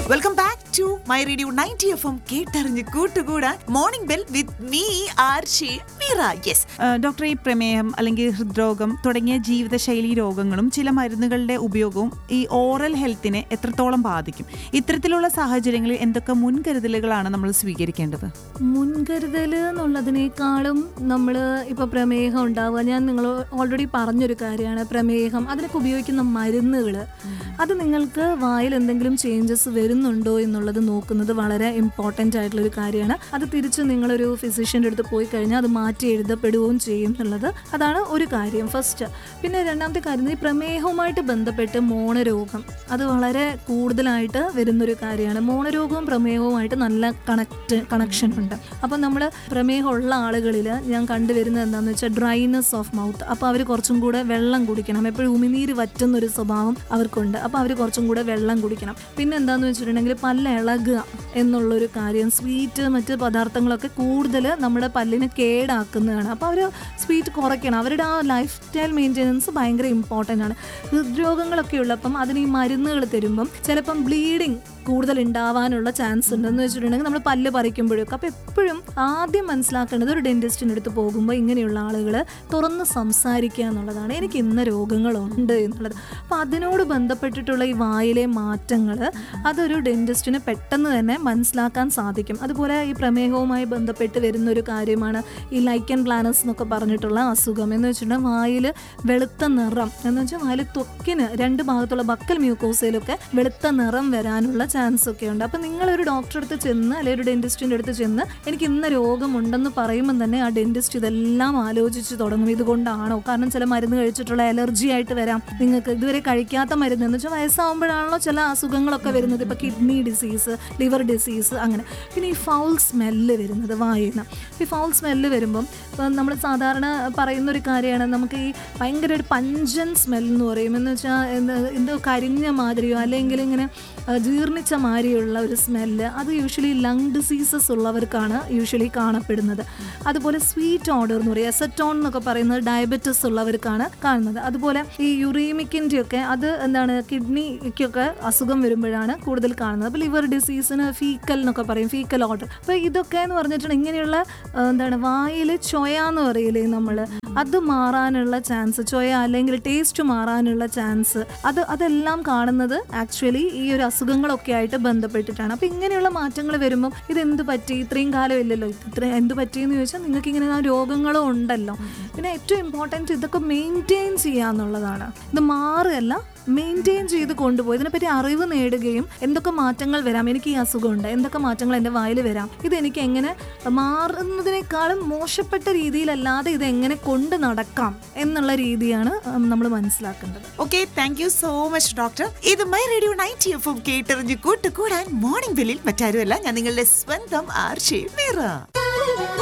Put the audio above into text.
welcome back to my radio ninety F M കേട്ടറിഞ്ഞ് കൂട്ടുകൂടാൻ morning bell with me R ഷേ മീറ yes doctor ഈ പ്രമേഹം അല്ലെങ്കിൽ ഹൃദ്രോഗം തുടങ്ങിയ ജീവിതശൈലി രോഗങ്ങളും ചില മരുന്നുകളുടെ ഉപയോഗവും ഈ ഓറൽ ഹെൽത്തിനെ എത്രത്തോളം ബാധിക്കും ഇത്തരത്തിലുള്ള സാഹചര്യങ്ങളിൽ എന്തൊക്കെ മുൻകരുതലുകളാണ് നമ്മൾ സ്വീകരിക്കേണ്ടത് മുൻകരുതൽ എന്നുള്ളതിനേക്കാളും നമ്മൾ ഇപ്പോൾ പ്രമേഹം ഉണ്ടാവുക ഞാൻ നിങ്ങൾ ഓൾറെഡി പറഞ്ഞൊരു കാര്യമാണ് പ്രമേഹം അതിനൊക്കെ ഉപയോഗിക്കുന്ന മരുന്നുകൾ അത് നിങ്ങൾക്ക് വായിൽ എന്തെങ്കിലും ചേഞ്ചസ് വരുന്നുണ്ടോ എന്നുള്ളത് നോക്കുന്നത് വളരെ ഇമ്പോർട്ടൻ്റ് ആയിട്ടുള്ളൊരു കാര്യമാണ് അത് തിരിച്ച് നിങ്ങളൊരു ഫിസിഷ്യൻ്റെ അടുത്ത് പോയി കഴിഞ്ഞാൽ അത് മാറ്റി എഴുതപ്പെടുകയും ചെയ്യും എന്നുള്ളത് അതാണ് ഒരു കാര്യം ഫസ്റ്റ് പിന്നെ രണ്ടാമത്തെ കാര്യം ഈ പ്രമേഹവുമായിട്ട് ബന്ധപ്പെട്ട് മോണരോഗം അത് വളരെ കൂടുതലായിട്ട് വരുന്നൊരു കാര്യമാണ് മോണരോഗവും പ്രമേഹവുമായിട്ട് നല്ല കണക്ട് കണക്ഷൻ ഉണ്ട് അപ്പം നമ്മൾ പ്രമേഹമുള്ള ആളുകളിൽ ഞാൻ കണ്ടുവരുന്നത് എന്താണെന്ന് വെച്ചാൽ ഡ്രൈനെസ് ഓഫ് മൗത്ത് അപ്പോൾ അവർ കുറച്ചും കൂടെ വെള്ളം കുടിക്കണം എപ്പോഴും ഉമിനീര് വറ്റുന്നൊരു സ്വഭാവം അവർക്കുണ്ട് അപ്പോൾ അവർ കുറച്ചും കൂടെ വെള്ളം കുടിക്കണം പിന്നെ എന്താണെന്ന് വെച്ചിട്ടുണ്ടെങ്കിൽ പല്ല് ഇളകുക എന്നുള്ളൊരു കാര്യം സ്വീറ്റ് മറ്റ് പദാർത്ഥങ്ങളൊക്കെ കൂടുതൽ നമ്മുടെ പല്ലിന് കേടാക്കുന്നതാണ് അപ്പോൾ അവർ സ്വീറ്റ് കുറയ്ക്കണം അവരുടെ ആ ലൈഫ് സ്റ്റൈൽ മെയിൻ്റെനൻസ് ഭയങ്കര ഇമ്പോർട്ടൻ്റ് ആണ് ഹൃദ്രോഗങ്ങളൊക്കെ ഉള്ളപ്പം അതിന് ഈ മരുന്നുകൾ തരുമ്പം ചിലപ്പം ബ്ലീഡിങ് കൂടുതൽ ഉണ്ടാവാനുള്ള ചാൻസ് ഉണ്ടെന്ന് വെച്ചിട്ടുണ്ടെങ്കിൽ നമ്മൾ പല്ല് പറിക്കുമ്പോഴൊക്കെ അപ്പോൾ എപ്പോഴും ആദ്യം മനസ്സിലാക്കേണ്ടത് ഒരു ഡെന്റിസ്റ്റിൻ്റെ അടുത്ത് പോകുമ്പോൾ ഇങ്ങനെയുള്ള ആളുകൾ തുറന്ന് സംസാരിക്കുക എന്നുള്ളതാണ് എനിക്ക് ഇന്ന രോഗങ്ങളുണ്ട് എന്നുള്ളത് അപ്പോൾ അതിനോട് ബന്ധപ്പെട്ടിട്ടുള്ള ഈ വായിലെ മാറ്റങ്ങൾ അതൊരു ഡെന്റിസ്റ്റിന് പെട്ടെന്ന് തന്നെ മനസ്സിലാക്കാൻ സാധിക്കും അതുപോലെ ഈ പ്രമേഹവുമായി ബന്ധപ്പെട്ട് വരുന്ന ഒരു കാര്യമാണ് ഈ ലൈക്കൻ പ്ലാനസ് എന്നൊക്കെ പറഞ്ഞിട്ടുള്ള അസുഖം എന്ന് വെച്ചിട്ടുണ്ടെങ്കിൽ വായിൽ വെളുത്ത നിറം എന്ന് വെച്ചാൽ വായിൽ ത്വക്കിന് രണ്ട് ഭാഗത്തുള്ള ബക്കൽ മ്യൂക്കോസയിലൊക്കെ വെളുത്ത നിറം വരാനുള്ള ചാൻസ് ഒക്കെ ഉണ്ട് അപ്പം നിങ്ങളൊരു ഡോക്ടറെ അടുത്ത് ചെന്ന് അല്ലെങ്കിൽ ഒരു ഡെന്റിസ്റ്റിൻ്റെ അടുത്ത് ചെന്ന് എനിക്ക് ഇന്ന രോഗമുണ്ടെന്ന് പറയുമ്പോൾ തന്നെ ആ ഡെന്റിസ്റ്റ് ഇതെല്ലാം ആലോചിച്ച് തുടങ്ങും ഇതുകൊണ്ടാണോ കാരണം ചില മരുന്ന് കഴിച്ചിട്ടുള്ള അലർജി ആയിട്ട് വരാം നിങ്ങൾക്ക് ഇതുവരെ കഴിക്കാത്ത മരുന്ന് എന്ന് വെച്ചാൽ വയസ്സാവുമ്പോഴാണല്ലോ ചില അസുഖങ്ങളൊക്കെ വരുന്നത് ഇപ്പോൾ കിഡ്നി ഡിസീസ് ലിവർ ഡിസീസ് അങ്ങനെ പിന്നെ ഈ ഫൗൾ സ്മെല്ല് വരുന്നത് വായിന്ന് ഈ ഫൗൾ സ്മെല്ല് വരുമ്പം ഇപ്പം നമ്മൾ സാധാരണ പറയുന്ന ഒരു കാര്യമാണ് നമുക്ക് ഈ ഭയങ്കര ഒരു പഞ്ചൻ സ്മെൽ എന്ന് പറയും എന്ന് വെച്ചാൽ എന്ത് എന്തോ കരിഞ്ഞ മാതിരിയോ അല്ലെങ്കിൽ ഇങ്ങനെ ആ, ജീർണിച്ച മാതിരിയുള്ള ഒരു സ്മെല്ല് അത് യൂഷ്വലി ലങ് ഡിസീസസ് ഉള്ളവർക്കാണ് യൂഷ്വലി കാണപ്പെടുന്നത് അതുപോലെ സ്വീറ്റ് ഓർഡർ എന്ന് പറയും എസറ്റോൺ എന്നൊക്കെ പറയുന്നത് ഡയബറ്റിസ് ഉള്ളവർക്കാണ് കാണുന്നത് അതുപോലെ ഈ യുറീമിക്കിൻ്റെ ഒക്കെ അത് എന്താണ് കിഡ്നിക്കൊക്കെ അസുഖം വരുമ്പോഴാണ് കൂടുതൽ കാണുന്നത് അപ്പോൾ ലിവർ ഡിസീസിന് ഫീക്കൽ എന്നൊക്കെ പറയും ഫീക്കൽ ഓർഡർ അപ്പോൾ ഇതൊക്കെ എന്ന് പറഞ്ഞിട്ടുണ്ടെങ്കിൽ ഇങ്ങനെയുള്ള ആ, എന്താണ് വായിൽ ചൊയ എന്ന് പറയില്ലേ നമ്മൾ അത് മാറാനുള്ള ചാൻസ് ചൊയ അല്ലെങ്കിൽ ടേസ്റ്റ് മാറാനുള്ള ചാൻസ് അത് അതെല്ലാം കാണുന്നത് ആക്ച്വലി ഈ ഒരു അസുഖങ്ങളൊക്കെ ആയിട്ട് ബന്ധപ്പെട്ടിട്ടാണ് അപ്പോൾ ഇങ്ങനെയുള്ള മാറ്റങ്ങൾ വരുമ്പം ഇത് എന്ത് പറ്റി ഇത്രയും കാലം ഇല്ലല്ലോ ഇത്ര എന്ത് പറ്റിയെന്ന് ചോദിച്ചാൽ നിങ്ങൾക്ക് ഇങ്ങനെ ആ രോഗങ്ങളും ഉണ്ടല്ലോ പിന്നെ ഏറ്റവും ഇമ്പോർട്ടൻറ്റ് ഇതൊക്കെ മെയിൻറ്റെയിൻ ചെയ്യുക എന്നുള്ളതാണ് ഇത് മാറുകയല്ല മെയിൻറ്റെയിൻ ചെയ്ത് കൊണ്ടുപോയി ഇതിനെപ്പറ്റി അറിവ് നേടുകയും എന്തൊക്കെ മാറ്റങ്ങൾ വരാം എനിക്ക് ഈ അസുഖമുണ്ട് എന്തൊക്കെ മാറ്റങ്ങൾ എൻ്റെ വായിൽ വരാം ഇത് എനിക്ക് എങ്ങനെ മാറുന്നതിനേക്കാളും മോശപ്പെട്ട രീതിയിലല്ലാതെ ഇത് എങ്ങനെ കൊണ്ട് നടക്കാം എന്നുള്ള രീതിയാണ് നമ്മൾ മനസ്സിലാക്കേണ്ടത് okay thank you so much doctor ഇത് my radio ninety F M കേട്ടറിഞ്ഞ് കൂട്ടുകൂടാൻ മോർണിംഗ് ബെല്ലിൽ മറ്റാരുമല്ല ഞാൻ നിങ്ങളുടെ സ്വന്തം ആർ ഷേ മീറ